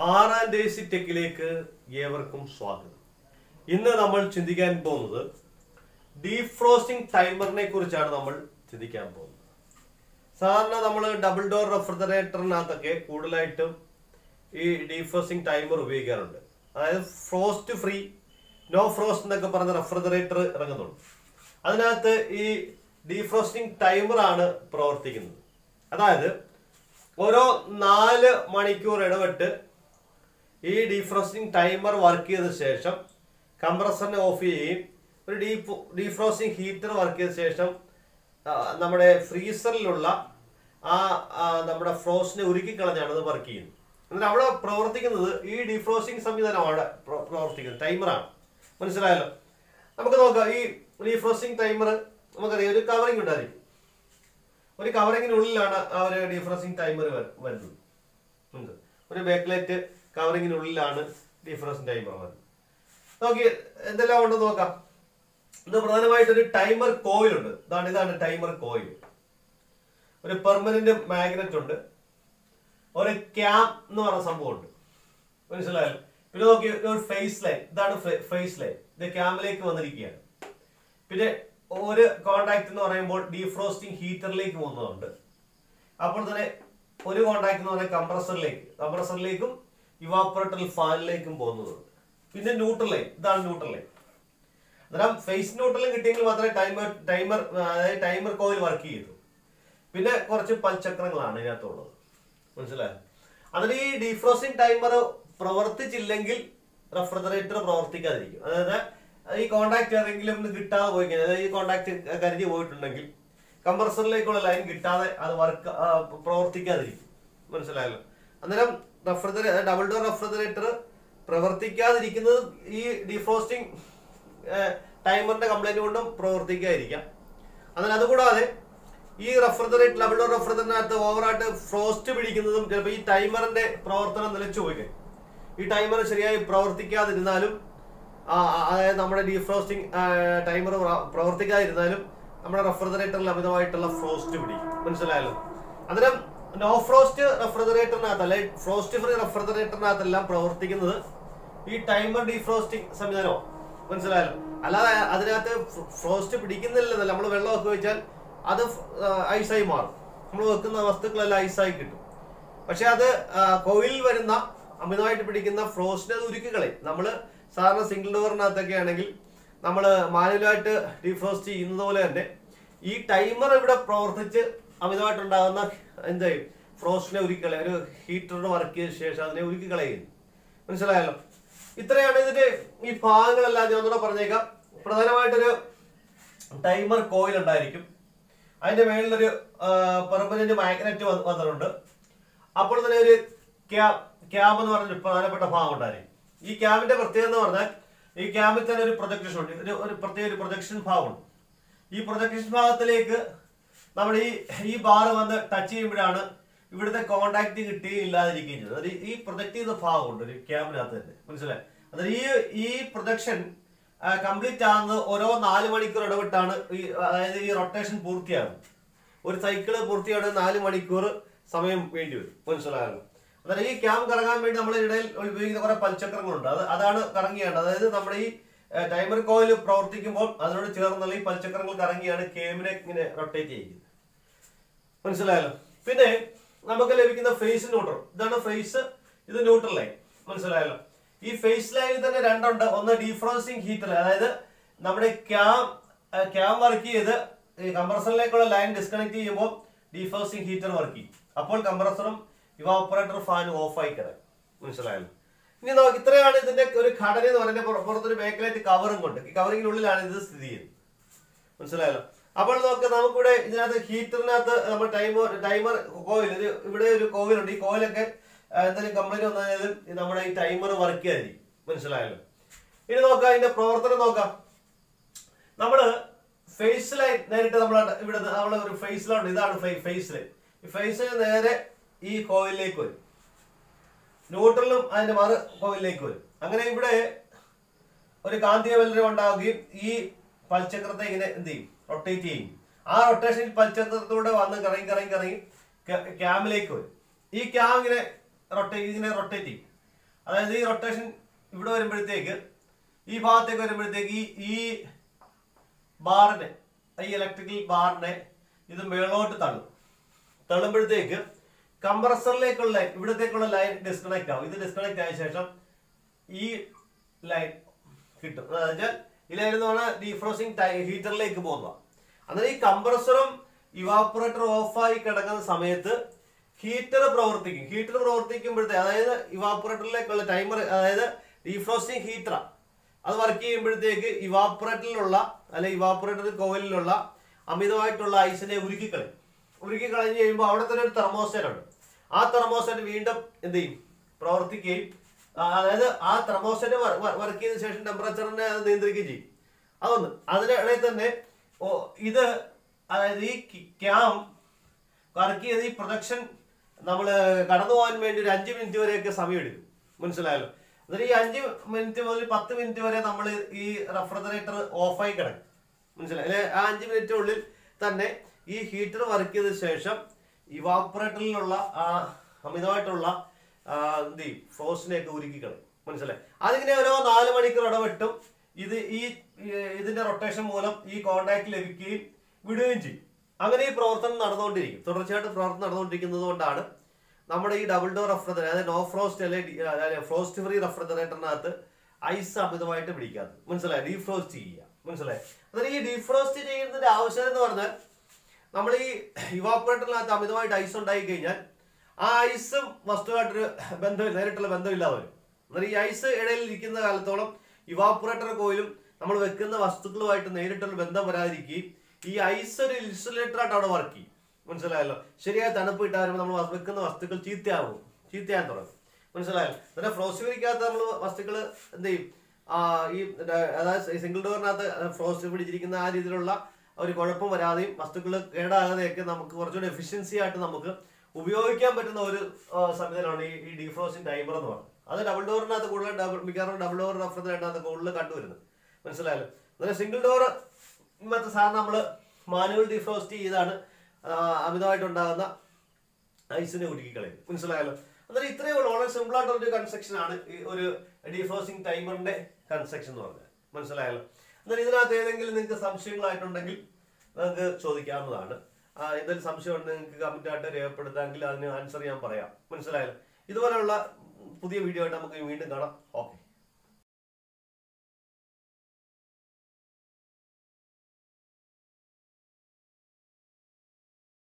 ആറാം ഡേസി ടെക്കിലേക്ക് ഏവർക്കും സ്വാഗതം ഇന്ന് നമ്മൾ ചിന്തിക്കാൻ പോകുന്നത് ഡീഫ്രോസ്റ്റിംഗ് ടൈമറിനെ കുറിച്ചാണ് നമ്മൾ ചിന്തിക്കാൻ പോകുന്നത് സാധാരണ നമ്മൾ ഡബിൾ ഡോർ റെഫ്രിജറേറ്ററിനകത്തൊക്കെ കൂടുതലായിട്ടും ഈ ഡീഫ്രോസ്റ്റിംഗ് ടൈമർ ഉപയോഗിക്കാറുണ്ട് അതായത് ഫ്രോസ്റ്റ് ഫ്രീ നോ ഫ്രോസ്റ്റ് എന്നൊക്കെ പറഞ്ഞ റെഫ്രിജറേറ്റർ ഇറങ്ങുന്നുണ്ട് അതിനകത്ത് ഈ ഡീഫ്രോസ്റ്റിംഗ് ടൈമർ ആണ് പ്രവർത്തിക്കുന്നത് അതായത് ഓരോ നാല് മണിക്കൂർ ഇടവിട്ട് ഈ ഡീഫ്രോസ്റ്റിംഗ് ടൈമർ വർക്ക് ചെയ്ത ശേഷം കംപ്രസറിനെ ഓഫ് ചെയ്യുകയും ഒരു ഡീഫ് ഡീഫ്രോസ്റ്റിംഗ് ഹീറ്റർ വർക്ക് ചെയ്ത ശേഷം ആ, നമ്മുടെ ഫ്രീസറിലുള്ള ആ ആ, നമ്മുടെ ഫ്രോസ്റ്റിനെ ഉരുക്കി കളഞ്ഞാണ് അത് വർക്ക് ചെയ്യുന്നത് എന്നിട്ട് അവിടെ പ്രവർത്തിക്കുന്നത് ഈ ഡീഫ്രോസ്റ്റിംഗ് സംവിധാനമാണ് പ്ര- പ്രവർത്തിക്കുന്നത് ടൈമറാണ് മനസ്സിലായല്ലോ നമുക്ക് നോക്കാം ഈ ഡീഫ്രോസ്റ്റിംഗ് ടൈമർ നമുക്കറിയാം ഒരു കവറിംഗ് ഉണ്ടായിരിക്കും ഒരു കവറിങ്ങിനുള്ളിലാണ് ആ ഒരു ഡീഫ്രോസ്റ്റിംഗ് ടൈമർ വരുന്നത് ഉണ്ട് ഒരു ബേക്ക്ലൈറ്റ് കവറിങ്ങിനുള്ളിലാണ് ഡീഫ്രോസ്റ്റിംഗ് ടൈമർ വരുന്നത് നോക്കി എന്തെല്ലാം ഉണ്ടെന്ന് നോക്കാം ഇത് പ്രധാനമായിട്ട് ഒരു ടൈമർ കോയിൽ ഉണ്ട് ഇതാണ് ഇതാണ് ടൈമർ കോയിൽ ഒരു പെർമനന്റ് മാഗ്നറ്റ് ഉണ്ട് ഒരു ക്യാം എന്ന് പറഞ്ഞ സംഭവം ഉണ്ട് മനസ്സിലായല്ലോ പിന്നെ നോക്കി ഒരു ഫേസ് ലൈൻ ഇതാണ് ഫേസ് ലൈൻ ഇത് ക്യാമിലേക്ക് വന്നിരിക്കുകയാണ് പിന്നെ ഒരു കോണ്ടാക്ട് എന്ന് പറയുമ്പോൾ ഡീഫ്രോസ്റ്റിംഗ് ഹീറ്ററിലേക്ക് പോകുന്നതുണ്ട് അപ്പോൾ തന്നെ ഒരു കോണ്ടാക്ട് എന്ന് പറയുന്നത് കംപ്രസറിലേക്ക് കംപ്രസറിലേക്കും ഇവാപ്പറേറ്റർ ഫാനിലേക്കും പോകുന്നതുണ്ട് പിന്നെ ന്യൂട്രൽ ലൈൻ ഇതാണ് ന്യൂട്രൽ ലൈൻ അന്നേരം ഫേസ് ന്യൂട്രലും കിട്ടിയെങ്കിൽ മാത്രമേ ടൈമർ ടൈമർ അതായത് ടൈമർ കോയിൽ വർക്ക് ചെയ്തു പിന്നെ കുറച്ച് പൽചക്രങ്ങളാണ് ഇതിനകത്തുള്ളത് മനസ്സിലായോ അതിന് ഈ ഡീഫ്രോസ്റ്റിംഗ് ടൈമർ പ്രവർത്തിച്ചില്ലെങ്കിൽ റെഫ്രിജറേറ്റർ പ്രവർത്തിക്കാതിരിക്കും അതായത് ഈ കോണ്ടാക്ട് ഏതെങ്കിലും ഒന്ന് കിട്ടാതെ പോയി കഴിഞ്ഞാൽ അതായത് ഈ കോണ്ടാക്ട് കരിഞ്ഞു പോയിട്ടുണ്ടെങ്കിൽ കംപ്രസറിലേക്കുള്ള ലൈൻ കിട്ടാതെ അത് വർക്ക് പ്രവർത്തിക്കാതിരിക്കും മനസ്സിലായല്ലോ അന്നേരം റെഫ്രിജറേ ഡബിൾ ഡോർ റെഫ്രിജറേറ്റർ പ്രവർത്തിക്കാതിരിക്കുന്നത് ഈ ഡീഫ്രോസ്റ്റിംഗ് ടൈമറിന്റെ കംപ്ലൈന്റ് കൊണ്ടും പ്രവർത്തിക്കാതിരിക്കാം അതിന് അതുകൂടാതെ ഈ റെഫ്രിജറേറ്റർ ഡബിൾ ഡോർ റെഫ്രിജറേറ്ററിനകത്ത് ഓവറായിട്ട് ഫ്രോസ്റ്റ് പിടിക്കുന്നതും ചിലപ്പോൾ ഈ ടൈമറിന്റെ പ്രവർത്തനം നിലച്ചു പോയി ഈ ടൈമർ ശരിയായി പ്രവർത്തിക്കാതിരുന്നാലും ആ, ആ, അതായത് നമ്മുടെ ഡീഫ്രോസ്റ്റിംഗ് ടൈമർ പ്രവർത്തിക്കാതിരുന്നാലും നമ്മുടെ റെഫ്രിജറേറ്ററിൽ അമിതമായിട്ടുള്ള ഫ്രോസ്റ്റ് പിടിക്കും മനസ്സിലായല്ലോ അന്നേരം നോ ഫ്രോസ്റ്റ് റെഫ്രിജറേറ്ററിനകത്ത് അല്ലെ ഫ്രോസ്റ്റ് ഫ്രീ റെഫ്രിജറേറ്ററിനകത്തെല്ലാം പ്രവർത്തിക്കുന്നത് ഈ ടൈമർ ഡീഫ്രോസ്റ്റിംഗ് സംവിധാനമോ മനസ്സിലായല്ലോ അല്ലാതെ അതിനകത്ത് ഫ്രോസ്റ്റ് പിടിക്കുന്നില്ലെന്നല്ല നമ്മൾ വെള്ളമൊക്കെ വെച്ചാൽ അത് ഐസായി മാറും നമ്മൾ വെക്കുന്ന വസ്തുക്കളെല്ലാം ഐസായി കിട്ടും പക്ഷെ അത് കോയിലിൽ വരുന്ന അമിതമായിട്ട് പിടിക്കുന്ന ഫ്രോസ്റ്റിനെ അത് ഉരുക്കി കളയും നമ്മൾ സാധാരണ സിംഗിൾ ഡോറിനകത്തൊക്കെ ആണെങ്കിൽ നമ്മൾ മാനുവലായിട്ട് ഡീഫ്രോസ്റ്റ് ചെയ്യുന്നത് പോലെ തന്നെ ഈ ടൈമർ ഇവിടെ പ്രവർത്തിച്ച് അമിതമായിട്ടുണ്ടാകുന്ന എന്ത് ചെയ്യും ഫ്രോസ്റ്റിനെ ഉരുക്കി കളയും ഒരു ഹീറ്ററിന് വർക്ക് ചെയ്ത ശേഷം അതിനെ ഉരുക്കി കളയും മനസ്സിലായല്ലോ ഇത്രയാണ് ഇതിന്റെ ഈ ഭാഗങ്ങളെല്ലാം ഞാൻ ഒന്നുകൂടെ പറഞ്ഞേക്കാം പ്രധാനമായിട്ടൊരു ടൈമർ കോയിൽ ഉണ്ടായിരിക്കും അതിന്റെ മേളിലൊരു പെർമനന്റ് മാഗ്നറ്റ് വന്നിട്ടുണ്ട് അപ്പോൾ തന്നെ ഒരു ക്യാബ് ക്യാബ് എന്ന് പറഞ്ഞൊരു പ്രധാനപ്പെട്ട ഭാഗം ഉണ്ടായിരിക്കും ഈ ക്യാബിന്റെ പ്രത്യേകത എന്ന് പറഞ്ഞാൽ ഈ ക്യാബിൽ തന്നെ ഒരു പ്രൊജക്ഷൻ ഉണ്ട് ഒരു ഒരു പ്രത്യേക ഒരു പ്രൊജക്ഷൻ ഭാഗമുണ്ട് ഈ പ്രൊജക്ഷൻ ഭാഗത്തിലേക്ക് നമ്മൾ ഈ ഈ ബാർ വന്ന് ടച്ച് ചെയ്യുമ്പോഴാണ് ഇവിടുത്തെ കോണ്ടാക്ട് കിട്ടുകയും ഇല്ലാതിരിക്കുകയും ചെയ്യുന്നത് അത് ഈ പ്രൊജക്ട് ചെയ്ത ഭാഗമുണ്ട് ഒരു ക്യാബിനകത്ത് തന്നെ മനസ്സിലായി അതായത് ഈ ഈ പ്രൊജക്ഷൻ കംപ്ലീറ്റ് ആകുന്നത് ഓരോ നാല് മണിക്കൂർ ഇടവിട്ടാണ് ഈ അതായത് ഈ റൊട്ടേഷൻ പൂർത്തിയാകുന്നത് ഒരു സൈക്കിള് പൂർത്തിയാവുന്ന നാല് മണിക്കൂർ സമയം വേണ്ടി വരും മനസ്സിലായല്ലോ അതായത് ഈ ക്യാം കറങ്ങാൻ വേണ്ടി നമ്മൾ ഇടയിൽ ഉപയോഗിക്കുന്ന കുറെ പൽചക്രങ്ങളുണ്ട് അത് അതാണ് കറങ്ങിയാണ് അതായത് നമ്മുടെ ഈ ടൈമർ കോയിൽ പ്രവർത്തിക്കുമ്പോൾ അതിനോട് ചേർന്നുള്ള ഈ പൽചക്രങ്ങൾ കറങ്ങിയാണ് കേമിനെ ഇങ്ങനെ റൊട്ടേറ്റ് ചെയ്യുന്നത് മനസ്സിലായല്ലോ പിന്നെ നമുക്ക് ലഭിക്കുന്ന ഫേസ് ന്യൂട്രൽ ഇതാണ് ഫേസ് ഇത് ന്യൂട്രൽ ലൈൻ മനസ്സിലായല്ലോ ഈ ഫേസ് ലൈനിൽ തന്നെ രണ്ടുണ്ട് ഒന്ന് ഡീഫ്രോസിംഗ് ഹീറ്റർ അതായത് നമ്മുടെ ക്യാം ക്യാം വർക്ക് ചെയ്ത് ഈ കംപ്രസറിലേക്കുള്ള ലൈൻ ഡിസ്കണക്ട് ചെയ്യുമ്പോൾ ഡീഫ്രോസിംഗ് ഹീറ്റർ വർക്ക് ചെയ്യും അപ്പോൾ കംപ്രസറും ഇവാപ്പറേറ്റർ ഫാനും ഓഫ് ആയി കിടക്കും മനസ്സിലായല്ലോ ഇനി നോക്ക് ഇത്രയാണ് ഇതിന്റെ ഒരു ഘടന എന്ന് പറയുന്നത് പുറ- പുറത്തൊരു ബേക്കിലായിട്ട് കവറും കൊണ്ട് ഈ കവറിങ്ങിനുള്ളിലാണ് ഇത് സ്ഥിതി ചെയ്യുന്നത് മനസ്സിലായല്ലോ അപ്പോൾ നോക്ക് നമുക്കിവിടെ ഇതിനകത്ത് ഹീറ്ററിനകത്ത് നമ്മൾ ടൈമർ ടൈമർ കോയിൽ ഒരു ഇവിടെ ഒരു കോയിലുണ്ട് ഈ കോയിലൊക്കെ ആ, എന്തെങ്കിലും കംപ്ലൈന്റ് വന്നാലും നമ്മുടെ ഈ ടൈമർ വർക്ക് ചെയ്യാതിരിക്കും മനസ്സിലായല്ലോ ഇനി നോക്കാം ഇതിന്റെ പ്രവർത്തനം നോക്കാം നമ്മള് ഫേസ് ലൈൻ നേരിട്ട് നമ്മൾ ഇവിടെ നമ്മളെ ഒരു ഫേസ് ലൈൻ ഇതാണ് ഫേസ് ലൈൻ ഈ ഫേസ് ലൈൻ നേരെ ഈ കോയിലിലേക്ക് വരും ന്യൂട്രലും അതിന്റെ മറു കോയിലിലേക്ക് വരും അങ്ങനെ ഇവിടെ ഒരു കാന്തിക വലയം ഉണ്ടാവുകയും ഈ പൽചക്രത്തെ ഇങ്ങനെ എന്ത് ചെയ്യും റൊട്ടേറ്റ് ചെയ്യും ആ റൊട്ടേഷനിൽ പൽചക്രത്തിലൂടെ വന്ന് കറങ്ങി കറങ്ങി കറങ്ങി ക്യാമിലേക്ക് വരും ഈ ക്യാം ഇങ്ങനെ റൊട്ടേറ്റ് ഇങ്ങനെ റൊട്ടേറ്റ് ചെയ്യും അതായത് ഈ റൊട്ടേഷൻ ഇവിടെ വരുമ്പോഴത്തേക്ക് ഈ ഭാഗത്തേക്ക് വരുമ്പോഴത്തേക്ക് ഈ ഈ ബാറിനെ ഈ ഇലക്ട്രിക്കൽ ബാറിനെ ഇത് മേളോട്ട് തള്ളും തള്ളുമ്പോഴത്തേക്ക് കംപ്രസറിലേക്കുള്ള ഇവിടത്തേക്കുള്ള ലൈൻ ഡിസ്കണക്ട് ആവും ഇത് ഡിസ്കണക്ട് ആയ ശേഷം ഈ ലൈൻ കിട്ടും അതായത് ഈ ലൈൻ എന്ന് പറഞ്ഞാൽ ഡീഫ്രോസിങ് ഹീറ്ററിലേക്ക് പോകുക അന്നേരം ഈ കംപ്രസറും ഇവാപ്പറേറ്റർ ഓഫായി കിടക്കുന്ന സമയത്ത് ഹീറ്റർ പ്രവർത്തിക്കും ഹീറ്റർ പ്രവർത്തിക്കുമ്പോഴത്തെ അതായത് ഇവാപ്പറേറ്ററിലേക്കുള്ള ടൈമർ അതായത് ഡീഫ്രോസ്റ്റിംഗ് ഹീറ്റർ അത് വർക്ക് ചെയ്യുമ്പോഴത്തേക്ക് ഇവാപ്പറേറ്ററിലുള്ള അല്ലെ ഇവാപ്പറേറ്റർ കോയിലുള്ള അമിതമായിട്ടുള്ള ഐസിനെ ഉരുക്കി കളയും ഉരുക്കി കളഞ്ഞ് കഴിയുമ്പോൾ അവിടെ തന്നെ ഒരു തെർമോസ്റ്റാറ്റ് ഉണ്ട് ആ തെർമോസ്റ്റാറ്റ് വീണ്ടും എന്ത് ചെയ്യും പ്രവർത്തിക്കുകയും ആ, അതായത് ആ തെർമോസ്റ്റാറ്റ് വർക്ക് ചെയ്ത ശേഷം ടെമ്പറേച്ചറിനെ അത് നിയന്ത്രിക്കുകയും ചെയ്യും അതൊന്ന് അതിനിടയിൽ തന്നെ ഓ ഇത് അതായത് ഈ ക്യാം വർക്ക് ചെയ്ത് ഈ പ്രൊജക്ഷൻ നമ്മൾ കടന്നു പോകാൻ വേണ്ടി ഒരു അഞ്ച് മിനിറ്റ് വരെയൊക്കെ സമയം എടുക്കും മനസ്സിലായല്ലോ എന്നിട്ട് ഈ അഞ്ച് മിനിറ്റ് മുതൽ പത്ത് മിനിറ്റ് വരെ നമ്മൾ ഈ റെഫ്രിജറേറ്റർ ഓഫായി കിടക്കും മനസ്സിലായി അല്ലെ ആ അഞ്ച് മിനിറ്റിനുള്ളിൽ തന്നെ ഈ ഹീറ്റർ വർക്ക് ചെയ്ത ശേഷം ഇവാപ്പറേറ്ററിലുള്ള ആ അമിതമായിട്ടുള്ള ആ, എന്ത് ചെയ്യും ഫ്രോസ്റ്റിനെയൊക്കെ ഉരുക്കി കളയും മനസ്സിലായി അതിങ്ങനെ ഓരോ നാല് മണിക്കൂർ ഇടവിട്ടും ഇത് ഈ ഈ ഇതിന്റെ റൊട്ടേഷൻ മൂലം ഈ കോണ്ടാക്ട് ലഭിക്കുകയും വിടുകയും ചെയ്യും അങ്ങനെ ഈ പ്രവർത്തനം നടന്നുകൊണ്ടിരിക്കും തുടർച്ചയായിട്ട് പ്രവർത്തനം നടന്നുകൊണ്ടിരിക്കുന്നത് കൊണ്ടാണ് നമ്മുടെ ഈ ഡബിൾ ഡോർ റെഫ്രിജറേറ്റർ അതായത് നോ ഫ്രോസ്റ്റ് അല്ലെ ഫ്രോസ്റ്റ് ഫ്രീ റെഫ്രിജറേറ്ററിനകത്ത് ഐസ് അമിതമായിട്ട് പിടിക്കാത്തത് മനസ്സിലായി ഡീഫ്രോസ്റ്റ് ചെയ്യുക മനസ്സിലായി അതായത് ഈ ഡീഫ്രോസ്റ്റ് ചെയ്യുന്നതിന്റെ ആവശ്യം എന്ന് പറഞ്ഞാൽ നമ്മൾ ഈ ഇവാപ്പറേറ്ററിനകത്ത് അമിതമായിട്ട് ഐസ് ഉണ്ടായി കഴിഞ്ഞാൽ ആ ഐസും വസ്തുവായിട്ടൊരു ബന്ധമില്ല നേരിട്ടുള്ള ബന്ധമില്ലാതെ വരും എന്നാൽ ഈ ഐസ് ഇടയിൽ ഇരിക്കുന്ന കാലത്തോളം ഇവാപ്പറേറ്റർ കോയിലും നമ്മൾ വെക്കുന്ന വസ്തുക്കളുമായിട്ട് നേരിട്ടുള്ള ബന്ധം വരാതിരിക്കുകയും ഈ ഐസ് ഒരു ഇൻസുലേറ്റർ ആയിട്ട് അവിടെ വർക്ക് ചെയ്യും മനസ്സിലായല്ലോ ശരിയായ തണുപ്പ് കിട്ടാൻ വരുമ്പോൾ നമ്മൾ വസ് വെക്കുന്ന വസ്തുക്കൾ ചീത്തയാകും ചീത്തയാൻ തുടങ്ങും മനസ്സിലായല്ലോ പിന്നെ ഫ്രോസ്റ്റിക്കാത്ത നമ്മൾ വസ്തുക്കൾ എന്ത് ചെയ്യും ആ ഈ ഡ- അതായത് സിംഗിൾ ഡോറിനകത്ത് ഫ്രോസ്റ്റ് പിടിച്ചിരിക്കുന്ന ആ രീതിയിലുള്ള ഒരു കുഴപ്പം വരാതെയും വസ്തുക്കൾ കേടാകാതെയൊക്കെ നമുക്ക് കുറച്ചുകൂടി എഫിഷ്യൻസി ആയിട്ട് നമുക്ക് ഉപയോഗിക്കാൻ പറ്റുന്ന ഒരു ആ, സംവിധാനമാണ് ഈ ഈ ഡീഫ്രോസ്റ്റിംഗ് ടൈമർ എന്ന് പറയുന്നത് അത് ഡബിൾ ഡോറിനകത്ത് കൂടുതൽ ഡബിൾ മിക്കവാറും ഡബിൾ ഡോർ റഫറിനകത്ത് കൂടുതൽ കണ്ടുവരുന്നത് മനസ്സിലായല്ലോ എന്നാൽ സിംഗിൾ ഡോർ മറ്റേ സാധാരണ നമ്മൾ മാനുവൽ ഡീഫ്രോസ്റ്റ് ചെയ്താണ് ആ, അമിതമായിട്ടുണ്ടാകുന്ന ഐസിനെ ഉരുക്കി കളയും മനസ്സിലായല്ലോ അന്നേരം ഇത്രയേ ഉള്ളൂ വളരെ സിമ്പിൾ ആയിട്ടുള്ള ഒരു കൺസ്ട്രക്ഷൻ ആണ് ഈ ഒരു ഡീഫ്രോസിംഗ് ടൈമറിന്റെ കൺസ്ട്രക്ഷൻ എന്ന് പറഞ്ഞാൽ മനസ്സിലായല്ലോ എന്നാൽ ഇതിനകത്ത് ഏതെങ്കിലും നിങ്ങൾക്ക് സംശയങ്ങളായിട്ടുണ്ടെങ്കിൽ നിങ്ങൾക്ക് ചോദിക്കാവുന്നതാണ് ആ, എന്തെങ്കിലും സംശയം ഉണ്ടെങ്കിൽ നിങ്ങൾക്ക് കമന്റ് ആയിട്ട് രേഖപ്പെടുത്താമെങ്കിൽ അതിന് ആൻസർ ഞാൻ പറയാം മനസ്സിലായല്ലോ ഇതുപോലെയുള്ള പുതിയ വീഡിയോ ആയിട്ട് നമുക്ക് വീണ്ടും കാണാം ഓക്കെ